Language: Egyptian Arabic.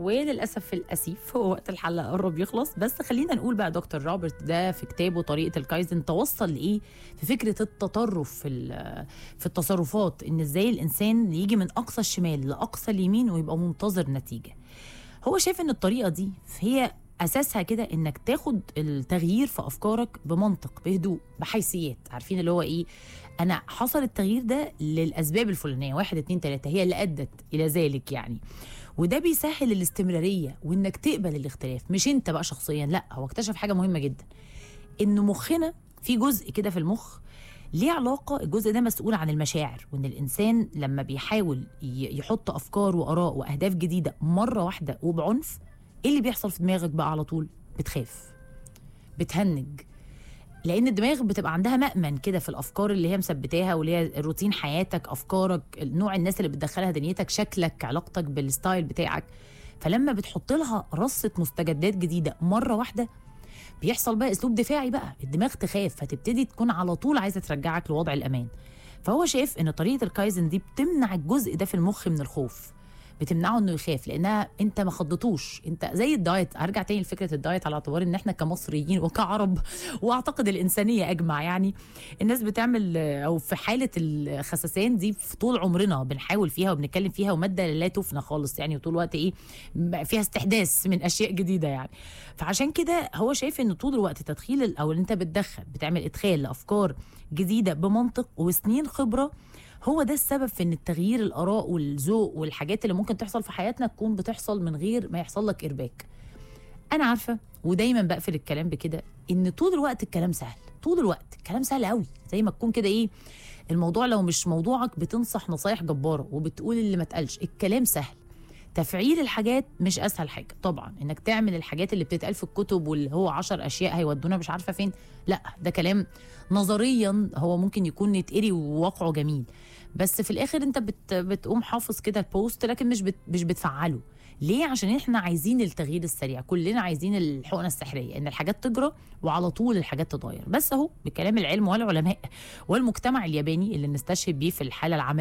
وللاسف الاسيف هو وقت الحلقه قرب يخلص بس خلينا نقول بقى دكتور روبرت ده في كتابه طريقه الكايزن توصل لايه في فكره التطرف في ال- في التصرفات ان ازاي الانسان يجي من اقصى الشمال لاقصى اليمين ويبقى منتظر نتيجه هو شايف ان الطريقه دي هي اساسها كده انك تاخد التغيير في افكارك بمنطق بهدوء بحيثيات عارفين اللي هو ايه انا حصل التغيير ده للاسباب الفلانيه واحد اتنين تلاته هي اللي ادت الى ذلك يعني وده بيسهل الاستمراريه وانك تقبل الاختلاف مش انت بقى شخصيا لا هو اكتشف حاجه مهمه جدا ان مخنا في جزء كده في المخ ليه علاقه الجزء ده مسؤول عن المشاعر وان الانسان لما بيحاول ي- يحط افكار واراء واهداف جديده مره واحده وبعنف ايه اللي بيحصل في دماغك بقى على طول بتخاف بتهنج لان الدماغ بتبقى عندها مأمن كده في الافكار اللي هي مثبتاها واللي هي روتين حياتك افكارك نوع الناس اللي بتدخلها دنيتك شكلك علاقتك بالستايل بتاعك فلما بتحط لها رصه مستجدات جديده مره واحده بيحصل بقى اسلوب دفاعي بقى الدماغ تخاف فتبتدي تكون على طول عايزه ترجعك لوضع الامان فهو شايف ان طريقه الكايزن دي بتمنع الجزء ده في المخ من الخوف بتمنعه انه يخاف لانها انت ما خضتوش انت زي الدايت ارجع تاني لفكره الدايت على اعتبار ان احنا كمصريين وكعرب واعتقد الانسانيه اجمع يعني الناس بتعمل او في حاله الخسسان دي في طول عمرنا بنحاول فيها وبنتكلم فيها وماده لا تفنى خالص يعني وطول الوقت ايه فيها استحداث من اشياء جديده يعني فعشان كده هو شايف ان طول الوقت تدخيل ال- او ان انت بتدخل بتعمل ادخال لافكار جديده بمنطق وسنين خبره هو ده السبب في ان التغيير الاراء والذوق والحاجات اللي ممكن تحصل في حياتنا تكون بتحصل من غير ما يحصل لك ارباك انا عارفه ودايما بقفل الكلام بكده ان طول الوقت الكلام سهل طول الوقت الكلام سهل قوي زي ما تكون كده ايه الموضوع لو مش موضوعك بتنصح نصايح جباره وبتقول اللي ما اتقالش الكلام سهل تفعيل الحاجات مش اسهل حاجه طبعا انك تعمل الحاجات اللي بتتقال في الكتب واللي هو عشر اشياء هيودونا مش عارفه فين لا ده كلام نظريا هو ممكن يكون يتقري وواقعه جميل بس في الاخر انت بت بتقوم حافظ كده البوست لكن مش بت مش بتفعله ليه عشان احنا عايزين التغيير السريع كلنا عايزين الحقنه السحريه ان الحاجات تجرى وعلى طول الحاجات تتغير بس اهو بكلام العلم والعلماء والمجتمع الياباني اللي نستشهد بيه في الحاله العمليه